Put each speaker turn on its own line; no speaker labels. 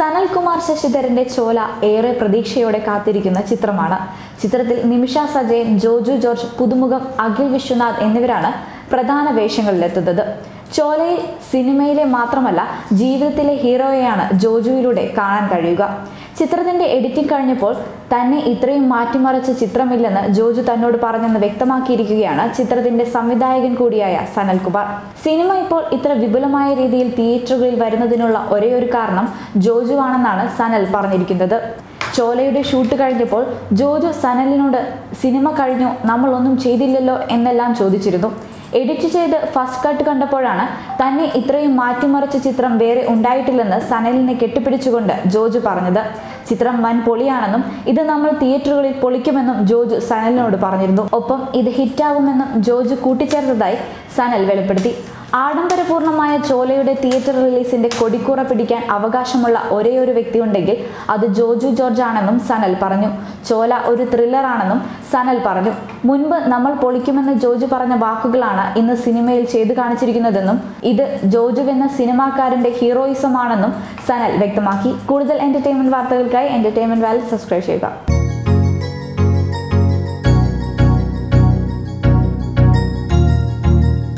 സനൽകുമാർ ശശിധരന്റെ ചോല ഏറെ പ്രതീക്ഷയോടെ കാത്തിരിക്കുന്ന ചിത്രമാണ് ചിത്രത്തിൽ നിമിഷ സജയൻ ജോജു ജോർജ് പുതുമുഖം അഖിൽ വിശ്വനാഥ് എന്നിവരാണ് പ്രധാന വേഷങ്ങളിലെത്തുന്നത് ചോലയിൽ സിനിമയിലെ മാത്രമല്ല ജീവിതത്തിലെ ഹീറോയെയാണ് ജോജുവിലൂടെ കാണാൻ കഴിയുക ചിത്രത്തിന്റെ എഡിറ്റിംഗ് കഴിഞ്ഞപ്പോൾ തന്നെ ഇത്രയും മാറ്റിമറിച്ച ചിത്രമില്ലെന്ന് ജോജു തന്നോട് പറഞ്ഞെന്ന് വ്യക്തമാക്കിയിരിക്കുകയാണ് ചിത്രത്തിന്റെ സംവിധായകൻ കൂടിയായ സനൽകുമാർ സിനിമ ഇപ്പോൾ ഇത്ര വിപുലമായ രീതിയിൽ തിയേറ്ററുകളിൽ വരുന്നതിനുള്ള ഒരേയൊരു കാരണം ജോജു ആണെന്നാണ് സനൽ പറഞ്ഞിരിക്കുന്നത് ചോലയുടെ ഷൂട്ട് കഴിഞ്ഞപ്പോൾ ജോജു സനലിനോട് സിനിമ കഴിഞ്ഞു നമ്മൾ ഒന്നും ചെയ്തില്ലല്ലോ എന്നെല്ലാം ചോദിച്ചിരുന്നു എഡിറ്റ് ചെയ്ത് ഫസ്റ്റ് കട്ട് കണ്ടപ്പോഴാണ് തന്നെ ഇത്രയും മാറ്റിമറിച്ച ചിത്രം വേറെ ഉണ്ടായിട്ടില്ലെന്ന് സനലിനെ കെട്ടിപ്പിടിച്ചുകൊണ്ട് ജോജു പറഞ്ഞത് ചിത്രം വൻ പൊളിയാണെന്നും ഇത് നമ്മൾ തിയേറ്ററുകളിൽ പൊളിക്കുമെന്നും ജോജു സനലിനോട് പറഞ്ഞിരുന്നു ഒപ്പം ഇത് ഹിറ്റാകുമെന്നും ജോജു കൂട്ടിച്ചേർത്തതായി സനൽ വെളിപ്പെടുത്തി ആഡംബരപൂർണമായ ചോലയുടെ തിയേറ്റർ റിലീസിന്റെ കൊടിക്കൂറ പിടിക്കാൻ അവകാശമുള്ള ഒരേയൊരു വ്യക്തിയുണ്ടെങ്കിൽ അത് ജോജു ജോർജ് ആണെന്നും സനൽ പറഞ്ഞു ചോല ഒരു ത്രില്ലറാണെന്നും സനൽ പറഞ്ഞു മുൻപ് നമ്മൾ പൊളിക്കുമെന്ന് ജോജു പറഞ്ഞ വാക്കുകളാണ് ഇന്ന് സിനിമയിൽ ചെയ്തു കാണിച്ചിരിക്കുന്നതെന്നും ഇത് ജോജു എന്ന സിനിമാക്കാരന്റെ ഹീറോയിസമാണെന്നും സനൽ വ്യക്തമാക്കി കൂടുതൽ എന്റർടൈൻമെന്റ് വാർത്തകൾക്കായി എന്റർടൈൻമെന്റ് വാലി സബ്സ്ക്രൈബ് ചെയ്യുക